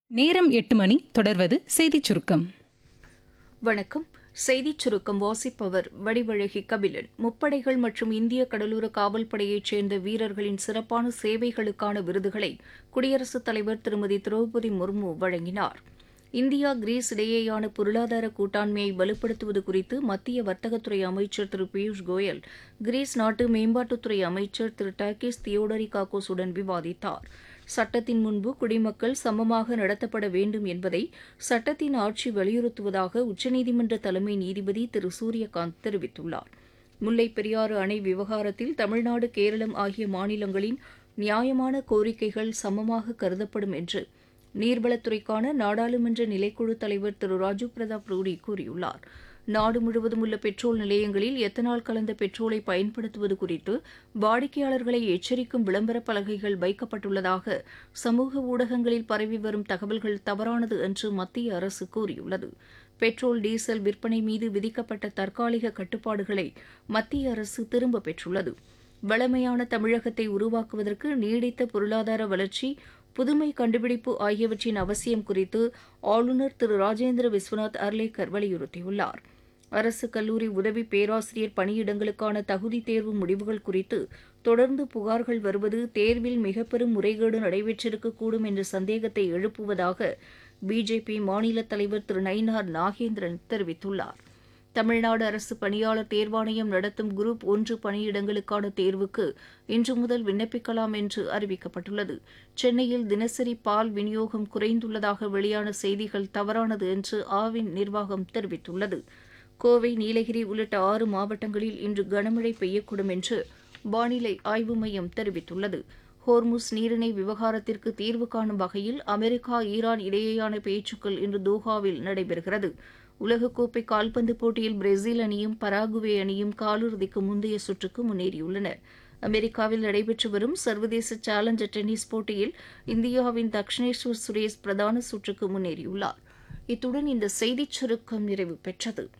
நேரம் எட்டு மணி தொடர்வது செய்திச் சுருக்கம் வணக்கம் செய்திச் சுருக்கம் வாசிப்பவர் வடிவழகி கபிலன் முப்படைகள் மற்றும் இந்திய கடலோர காவல்படையைச் சேர்ந்த வீரர்களின் சிறப்பான சேவைகளுக்கான விருதுகளை குடியரசுத் தலைவர் திருமதி திரௌபதி முர்மு வழங்கினார் இந்தியா கிரீஸ் இடையேயான பொருளாதார கூட்டாண்மையை வலுப்படுத்துவது குறித்து மத்திய வர்த்தகத்துறை அமைச்சர் திரு பியூஷ் கோயல் கிரீஸ் நாட்டு மேம்பாட்டுத்துறை அமைச்சர் திரு டாக்கிஸ் தியோடரிகாகோஸுடன் விவாதித்தார் சட்டத்தின் முன்பு குடிமக்கள் சமமாக நடத்தப்பட வேண்டும் என்பதை சட்டத்தின் ஆட்சி வலியுறுத்துவதாக உச்சநீதிமன்ற தலைமை நீதிபதி திரு சூரியகாந்த் தெரிவித்துள்ளார் முல்லைப் பெரியாறு அணை விவகாரத்தில் தமிழ்நாடு கேரளம் ஆகிய மாநிலங்களின் நியாயமான கோரிக்கைகள் சமமாக கருதப்படும் என்று நீர்வளத்துறைக்கான நாடாளுமன்ற நிலைக்குழு தலைவர் திரு ராஜீவ் பிரதாப் ரூடி கூறியுள்ளார் நாடு முழுவதும் உள்ள பெட்ரோல் நிலையங்களில் எத்தனால் கலந்த பெட்ரோலை பயன்படுத்துவது குறித்து வாடிக்கையாளர்களை எச்சரிக்கும் விளம்பர பலகைகள் வைக்கப்பட்டுள்ளதாக சமூக ஊடகங்களில் பரவி வரும் தகவல்கள் தவறானது என்று மத்திய அரசு கூறியுள்ளது பெட்ரோல் டீசல் விற்பனை மீது விதிக்கப்பட்ட தற்காலிக கட்டுப்பாடுகளை மத்திய அரசு திரும்பப் பெற்றுள்ளது வளமையான தமிழகத்தை உருவாக்குவதற்கு நீடித்த பொருளாதார வளர்ச்சி புதுமை கண்டுபிடிப்பு ஆகியவற்றின் அவசியம் குறித்து ஆளுநர் திரு ராஜேந்திர விஸ்வநாத் அர்லேக்கர் வலியுறுத்தியுள்ளார் அரசு கல்லூரி உதவி பேராசிரியர் பணியிடங்களுக்கான தகுதி தேர்வு முடிவுகள் குறித்து தொடர்ந்து புகார்கள் வருவது தேர்வில் மிக பெரும் முறைகேடு நடைபெற்றிருக்கக்கூடும் என்ற சந்தேகத்தை எழுப்புவதாக பிஜேபி மாநில தலைவர் திரு நயினார் நாகேந்திரன் தெரிவித்துள்ளார் தமிழ்நாடு அரசு பணியாளர் தேர்வாணையம் நடத்தும் குரூப் ஒன்று பணியிடங்களுக்கான தேர்வுக்கு இன்று முதல் விண்ணப்பிக்கலாம் என்று அறிவிக்கப்பட்டுள்ளது சென்னையில் தினசரி பால் விநியோகம் குறைந்துள்ளதாக வெளியான செய்திகள் தவறானது என்று ஆவின் நிர்வாகம் தெரிவித்துள்ளது கோவை நீலகிரி உள்ளிட்ட ஆறு மாவட்டங்களில் இன்று கனமழை பெய்யக்கூடும் என்று வானிலை ஆய்வு மையம் தெரிவித்துள்ளது ஹோர்முஸ் நீரிணை விவகாரத்திற்கு தீர்வு காணும் வகையில் அமெரிக்கா ஈரான் இடையேயான பேச்சுக்கள் இன்று தோஹாவில் நடைபெறுகிறது உலகக்கோப்பை கால்பந்து போட்டியில் பிரேசில் அணியும் பராகுவே அணியும் காலிறுதிக்கு முந்தைய சுற்றுக்கு முன்னேறியுள்ளன அமெரிக்காவில் நடைபெற்று வரும் சர்வதேச சேலஞ்சர் டென்னிஸ் போட்டியில் இந்தியாவின் தக்ஷனேஸ்வர் சுரேஷ் பிரதான சுற்றுக்கு முன்னேறியுள்ளார் இத்துடன் இந்த செய்திச் சுருக்கம் நிறைவு பெற்றது